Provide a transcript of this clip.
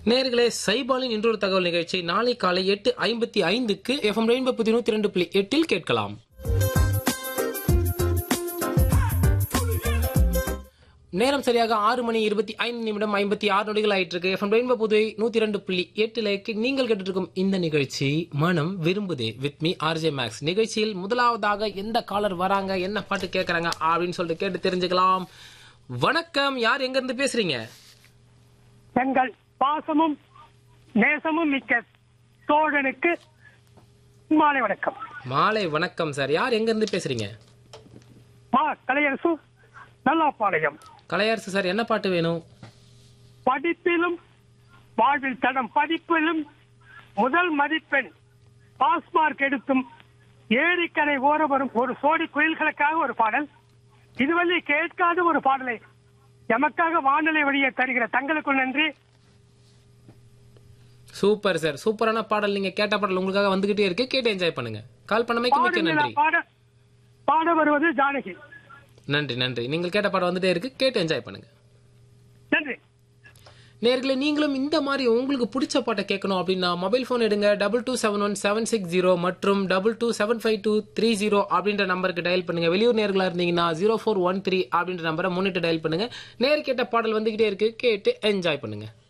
நேர்களே சைபாலின் இன்றொரு தகவல் நிகழ்ச்சி நாளை காலை எட்டு ஐம்பத்தி ஐந்துக்கு எஃப்எம் ரெயின்போ புதி நூத்தி ரெண்டு புள்ளி எட்டில் கேட்கலாம் நேரம் சரியாக ஆறு மணி இருபத்தி ஐந்து நிமிடம் ஐம்பத்தி ஆறு நொடிகள் ஆயிட்டு இருக்கு எஃப்எம் ரெயின்போ புதுவை நூத்தி ரெண்டு புள்ளி எட்டுல கே- நீங்கள் கேட்டுட்டு இருக்கும் இந்த நிகழ்ச்சி மனம் விரும்புதே வித் மீ ஆர்ஜே மேக்ஸ் நிகழ்ச்சியில் முதலாவதாக எந்த காலர் வராங்க என்ன பாட்டு கேட்கறாங்க அப்படின்னு சொல்லிட்டு கேட்டு தெரிஞ்சுக்கலாம் வணக்கம் யார் எங்க இருந்து பேசுறீங்க எங்கள் பாசமும் நேசமும் மிக்க தோழனுக்கு மாலை வணக்கம் மாலை வணக்கம் சார் யார் எங்க இருந்து பேசுறீங்க மா கலையரசு நல்லாப்பாளையம் கலையரசு சார் என்ன பாட்டு வேணும் படிப்பிலும் வாழ்வில் தடம் படிப்பிலும் முதல் மதிப்பெண் பாஸ் மார்க் எடுத்தும் ஏரிக்கரை ஓர வரும் ஒரு சோடி குயில்களுக்காக ஒரு பாடல் இதுவரை கேட்காத ஒரு பாடலை எமக்காக வானிலை வழியே தருகிற தங்களுக்கும் நன்றி சூப்பர் சார் சூப்பரான பாடல் நீங்க கேட்ட பாடல் உங்களுக்காக வந்துகிட்டே இருக்கு கேட்டு என்ஜாய் பண்ணுங்க கால் பண்ணமைக்கு மிக்க பாடுங்களா நன்றி பாட பாட வருவது ஜானகி நன்றி நன்றி நீங்கள் கேட்ட பாடல் வந்துட்டே இருக்கு கேட்டு என்ஜாய் பண்ணுங்க நன்றி நேர்களே நீங்களும் இந்த மாதிரி உங்களுக்கு பிடிச்ச பாட்டை கேட்கணும் அப்படின்னா மொபைல் ஃபோன் எடுங்க double two seven one seven six zero மற்றும் double two seven five two three zero அப்படின்ற நம்பருக்கு டயல் பண்ணுங்க வெளியூர் நேர்களா இருந்தீங்கன்னா ஜீரோ ஃபோர் ஒன் த்ரீ அப்படின்ற நம்பரை முன்னிட்டு டயல் பண்ணுங்க நேர் கேட்ட பாடல் வந்துகிட்டே இருக்கு கேட்டு என்ஜாய் பண்ணுங்க